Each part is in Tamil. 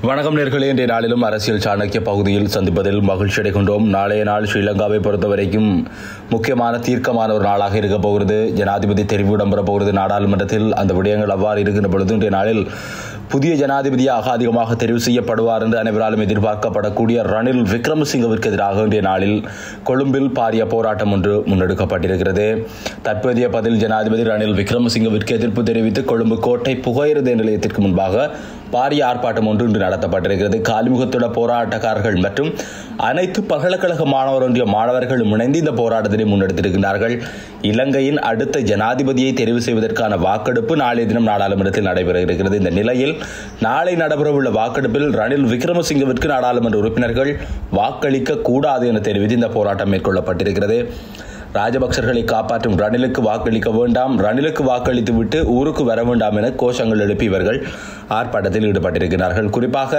வணக்கம் நேர்களே இன்றைய நாளிலும் அரசியல் சாணக்கிய பகுதியில் சந்திப்பதில் மகிழ்ச்சி அடைகின்றோம் நாளைய நாள் ஸ்ரீலங்காவை பொறுத்தவரைக்கும் முக்கியமான தீர்க்கமான ஒரு நாளாக இருக்க போகிறது ஜனாதிபதி தெரிவு இடம்பெற போகிறது நாடாளுமன்றத்தில் அந்த விடயங்கள் அவ்வாறு இருக்கின்ற பொழுது இன்றைய நாளில் புதிய ஜனாதிபதியாக அதிகமாக தெரிவு செய்யப்படுவார் என்று அனைவராலும் எதிர்பார்க்கப்படக்கூடிய ரணில் விக்ரமசிங்கவிற்கு எதிராக இன்றைய நாளில் கொழும்பில் பாரிய போராட்டம் ஒன்று முன்னெடுக்கப்பட்டிருக்கிறது தற்போதைய பதில் ஜனாதிபதி ரணில் விக்ரமசிங்கவிற்கு எதிர்ப்பு தெரிவித்து கொழும்பு கோட்டை புகையிரத நிலையத்திற்கு முன்பாக பாரிய ஆர்ப்பாட்டம் ஒன்று இன்று நடத்தப்பட்டிருக்கிறது காலிமுகத்துட போராட்டக்காரர்கள் மற்றும் அனைத்து பல்கலைக்கழக மாணவர் ஒன்றிய மாணவர்களும் இணைந்து இந்த போராட்டத்தினை முன்னெடுத்திருக்கிறார்கள் இலங்கையின் அடுத்த ஜனாதிபதியை தெரிவு செய்வதற்கான வாக்கெடுப்பு நாளைய தினம் நாடாளுமன்றத்தில் நடைபெற இருக்கிறது இந்த நிலையில் நாளை நடைபெறவுள்ள வாக்கெடுப்பில் ரணில் விக்ரமசிங்கவிற்கு நாடாளுமன்ற உறுப்பினர்கள் வாக்களிக்க கூடாது என தெரிவித்து இந்த போராட்டம் மேற்கொள்ளப்பட்டிருக்கிறது ராஜபக்சர்களை காப்பாற்றும் ரணிலுக்கு வாக்களிக்க வேண்டாம் ரணிலுக்கு வாக்களித்து விட்டு ஊருக்கு வர வேண்டாம் என கோஷங்கள் எழுப்பி இவர்கள் ஆர்ப்பாட்டத்தில் ஈடுபட்டிருக்கிறார்கள் குறிப்பாக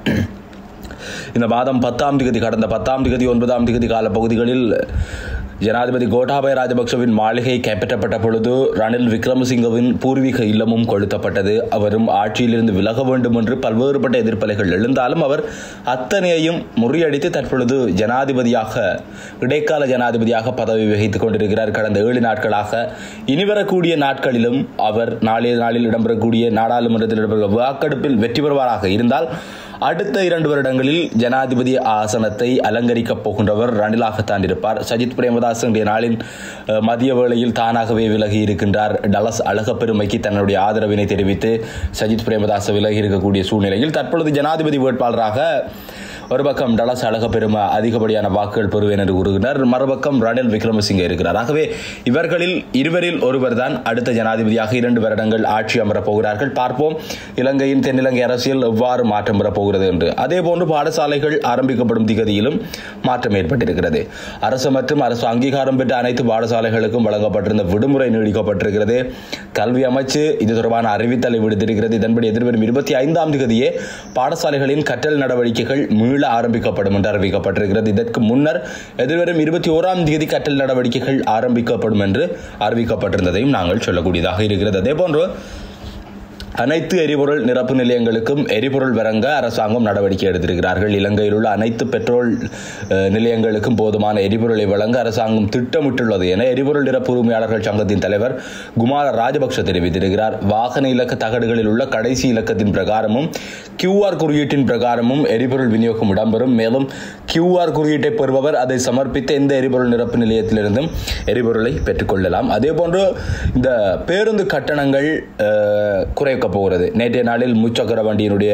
இந்த மாதம் பத்தாம் திகதி கடந்த பத்தாம் திகதி ஒன்பதாம் திகதி கால பகுதிகளில் ஜனாதிபதி கோட்டாபய ராஜபக்சவின் மாளிகை கைப்பற்றப்பட்ட பொழுது ரணில் விக்ரமசிங்கவின் பூர்வீக இல்லமும் கொளுத்தப்பட்டது அவரும் ஆட்சியிலிருந்து விலக வேண்டும் என்று பல்வேறுபட்ட எதிர்ப்பலைகள் எழுந்தாலும் அவர் அத்தனையையும் முறியடித்து தற்பொழுது ஜனாதிபதியாக இடைக்கால ஜனாதிபதியாக பதவி வகித்துக் கொண்டிருக்கிறார் கடந்த ஏழு நாட்களாக இனிவரக்கூடிய நாட்களிலும் அவர் நாளைய நாளில் இடம்பெறக்கூடிய நாடாளுமன்றத்தில் இடம்பெற வாக்கெடுப்பில் வெற்றி பெறுவாராக இருந்தால் அடுத்த இரண்டு வருடங்களில் ஜனாதிபதி ஆசனத்தை அலங்கரிக்கப் போகின்றவர் ரணிலாகத்தான் இருப்பார் சஜித் பிரேமதாஸ் இன்றைய நாளின் மதிய வேளையில் தானாகவே விலகி இருக்கின்றார் டலஸ் அழகப்பெருமைக்கு தன்னுடைய ஆதரவினை தெரிவித்து சஜித் பிரேமதாஸ் விலகி இருக்கக்கூடிய சூழ்நிலையில் தற்பொழுது ஜனாதிபதி வேட்பாளராக ஒரு பக்கம் டலஸ் அழக பெரும அதிகப்படியான வாக்குகள் பெறுவேன் என்று கூறுகிறார் மறுபக்கம் ரணில் விக்ரமசிங்கே இருக்கிறார் ஆகவே இவர்களில் இருவரில் ஒருவர் தான் அடுத்த ஜனாதிபதியாக இரண்டு வருடங்கள் ஆட்சி அமரப் போகிறார்கள் பார்ப்போம் இலங்கையின் தென்னிலங்கை அரசியல் எவ்வாறு மாற்றம் பெறப் போகிறது என்று அதே போன்று பாடசாலைகள் ஆரம்பிக்கப்படும் திகதியிலும் மாற்றம் ஏற்பட்டிருக்கிறது அரசு மற்றும் அரசு அங்கீகாரம் பெற்ற அனைத்து பாடசாலைகளுக்கும் வழங்கப்பட்டிருந்த விடுமுறை நீடிக்கப்பட்டிருக்கிறது கல்வி அமைச்சு இது தொடர்பான அறிவித்தலை விடுத்திருக்கிறது இதன்படி எதிர்வரும் இருபத்தி ஐந்தாம் திகதியே பாடசாலைகளின் கற்றல் நடவடிக்கைகள் மீள ஆரம்பிக்கப்படும் என்று அறிவிக்கப்பட்டிருக்கிறது இதற்கு முன்னர் எதிர்வரும் இருபத்தி ஓராம் தேதி கற்றல் நடவடிக்கைகள் ஆரம்பிக்கப்படும் என்று அறிவிக்கப்பட்டிருந்ததையும் நாங்கள் சொல்லக்கூடியதாக இருக்கிறது அதே போன்று அனைத்து எரிபொருள் நிரப்பு நிலையங்களுக்கும் எரிபொருள் வழங்க அரசாங்கம் நடவடிக்கை எடுத்திருக்கிறார்கள் இலங்கையில் உள்ள அனைத்து பெட்ரோல் நிலையங்களுக்கும் போதுமான எரிபொருளை வழங்க அரசாங்கம் திட்டமிட்டுள்ளது என எரிபொருள் நிரப்பு உரிமையாளர்கள் சங்கத்தின் தலைவர் குமார ராஜபக்ஷ தெரிவித்திருக்கிறார் வாகன இலக்க தகடுகளில் உள்ள கடைசி இலக்கத்தின் பிரகாரமும் கியூஆர் குறியீட்டின் பிரகாரமும் எரிபொருள் விநியோகம் இடம்பெறும் மேலும் கியூஆர் குறியீட்டை பெறுபவர் அதை சமர்ப்பித்த எந்த எரிபொருள் நிரப்பு நிலையத்திலிருந்தும் எரிபொருளை பெற்றுக்கொள்ளலாம் அதேபோன்று இந்த பேருந்து கட்டணங்கள் குறைக்க குறைக்க போகிறது நேற்றைய நாளில் முச்சக்கர வண்டியினுடைய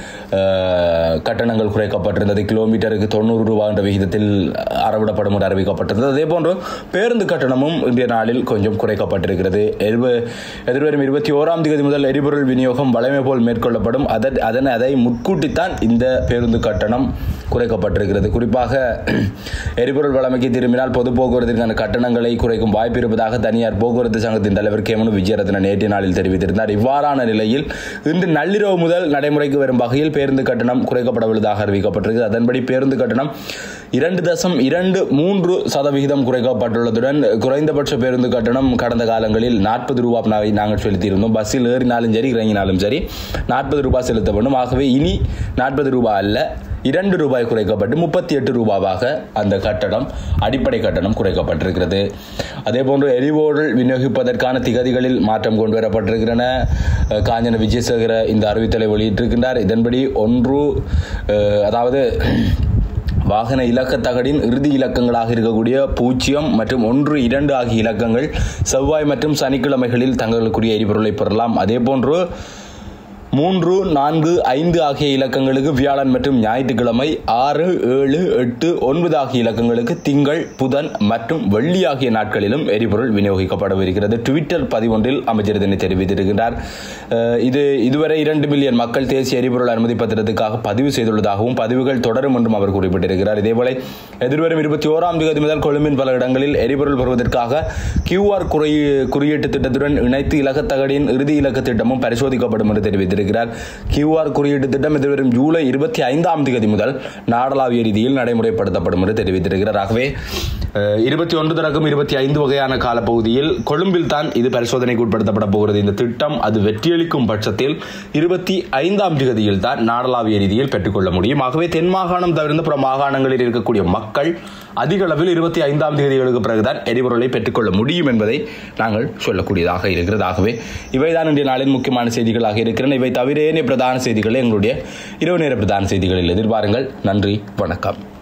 கட்டணங்கள் குறைக்கப்பட்டிருந்தது கிலோமீட்டருக்கு தொண்ணூறு ரூபாய் என்ற விகிதத்தில் அறவிடப்படும் என்று அறிவிக்கப்பட்டிருந்தது அதே போன்று பேருந்து கட்டணமும் இன்றைய நாளில் கொஞ்சம் குறைக்கப்பட்டிருக்கிறது எதிர்வரும் இருபத்தி ஓராம் தேதி முதல் எரிபொருள் விநியோகம் வளமை போல் மேற்கொள்ளப்படும் அதனை அதை முட்கூட்டித்தான் இந்த பேருந்து கட்டணம் குறைக்கப்பட்டிருக்கிறது குறிப்பாக எரிபொருள் வளமைக்கு திரும்பினால் பொது போக்குவரத்திற்கான கட்டணங்களை குறைக்கும் வாய்ப்பு இருப்பதாக தனியார் போக்குவரத்து சங்கத்தின் தலைவர் கேமனு விஜயரத்ன நேற்றைய நாளில் தெரிவித்திருந்தார் இவ்வாறான நிலையில் இன்று நள்ளிரவு முதல் நடைமுறைக்கு வரும் வகையில் பேருந்து கட்டணம் குறைக்கப்பட உள்ளதாக அறிவிக்கப்பட்டிருக்கிறது அதன்படி பேருந்து கட்டணம் இரண்டு தசம் இரண்டு மூன்று சதவிகிதம் குறைக்கப்பட்டுள்ளதுடன் குறைந்தபட்ச பேருந்து கட்டணம் கடந்த காலங்களில் நாற்பது ரூபாய் நாங்கள் செலுத்தியிருந்தோம் பஸ்ஸில் ஏறினாலும் சரி இறங்கினாலும் சரி நாற்பது ரூபாய் செலுத்த வேண்டும் ஆகவே இனி நாற்பது ரூபாய் அல்ல இரண்டு ரூபாய் குறைக்கப்பட்டு முப்பத்தி எட்டு ரூபாவாக அந்த கட்டணம் அடிப்படை கட்டணம் குறைக்கப்பட்டிருக்கிறது அதே போன்று எரிபொருள் விநியோகிப்பதற்கான திகதிகளில் மாற்றம் கொண்டு வரப்பட்டிருக்கின்றன காஞ்சன விஜயசேகர இந்த அறிவித்தலை வெளியிட்டிருக்கின்றார் இதன்படி ஒன்று அதாவது வாகன இலக்கத்தகடின் இறுதி இலக்கங்களாக இருக்கக்கூடிய பூஜ்ஜியம் மற்றும் ஒன்று இரண்டு ஆகிய இலக்கங்கள் செவ்வாய் மற்றும் சனிக்கிழமைகளில் தங்களுக்குரிய எரிபொருளை பெறலாம் அதே போன்று மூன்று நான்கு ஐந்து ஆகிய இலக்கங்களுக்கு வியாழன் மற்றும் ஞாயிற்றுக்கிழமை ஆறு ஏழு எட்டு ஒன்பது ஆகிய இலக்கங்களுக்கு திங்கள் புதன் மற்றும் வெள்ளி ஆகிய நாட்களிலும் எரிபொருள் விநியோகிக்கப்படவிருக்கிறது ட்விட்டர் பதிவொன்றில் அமைச்சர் இதனை தெரிவித்திருக்கிறார் இது இதுவரை இரண்டு மில்லியன் மக்கள் தேசிய எரிபொருள் அனுமதி பத்திரத்துக்காக பதிவு செய்துள்ளதாகவும் பதிவுகள் தொடரும் என்றும் அவர் குறிப்பிட்டிருக்கிறார் இதேபோல எதிர்வரும் இருபத்தி ஓராம் தேதி முதல் கொழும்பின் பல இடங்களில் எரிபொருள் பெறுவதற்காக கியூஆர் குறியீட்டு திட்டத்துடன் இணைத்து இலக்கத்தகடின் இறுதி இலக்க திட்டமும் பரிசோதிக்கப்படும் என்று தெரிவித்திருக்கிறார் தெரிவித்திருக்கிறார் கியூஆர் குறியீட்டு திட்டம் எதிர்வரும் ஜூலை இருபத்தி ஐந்தாம் தேதி முதல் நாடளாவிய ரீதியில் நடைமுறைப்படுத்தப்படும் என்று தெரிவித்திருக்கிறார் ஆகவே இருபத்தி ஒன்று தொடக்கம் இருபத்தி ஐந்து வகையான காலப்பகுதியில் கொழும்பில் தான் இது பரிசோதனைக்கு உட்படுத்தப்பட போகிறது இந்த திட்டம் அது வெற்றியளிக்கும் பட்சத்தில் இருபத்தி ஐந்தாம் தேதியில் தான் நாடளாவிய ரீதியில் பெற்றுக்கொள்ள முடியும் ஆகவே தென் மாகாணம் தவிர்த்து புற மாகாணங்களில் இருக்கக்கூடிய மக்கள் அதிக அளவில் இருபத்தி ஐந்தாம் தேதிகளுக்கு பிறகுதான் எரிபொருளை பெற்றுக்கொள்ள முடியும் என்பதை நாங்கள் சொல்லக்கூடியதாக இருக்கிறது ஆகவே இவைதான் இன்றைய நாளின் முக்கியமான செய்திகளாக இருக்கிறன இவை தவிர ஏனைய பிரதான செய்திகளை எங்களுடைய இரவு நேர பிரதான செய்திகளில் எதிர்பாருங்கள் நன்றி வணக்கம்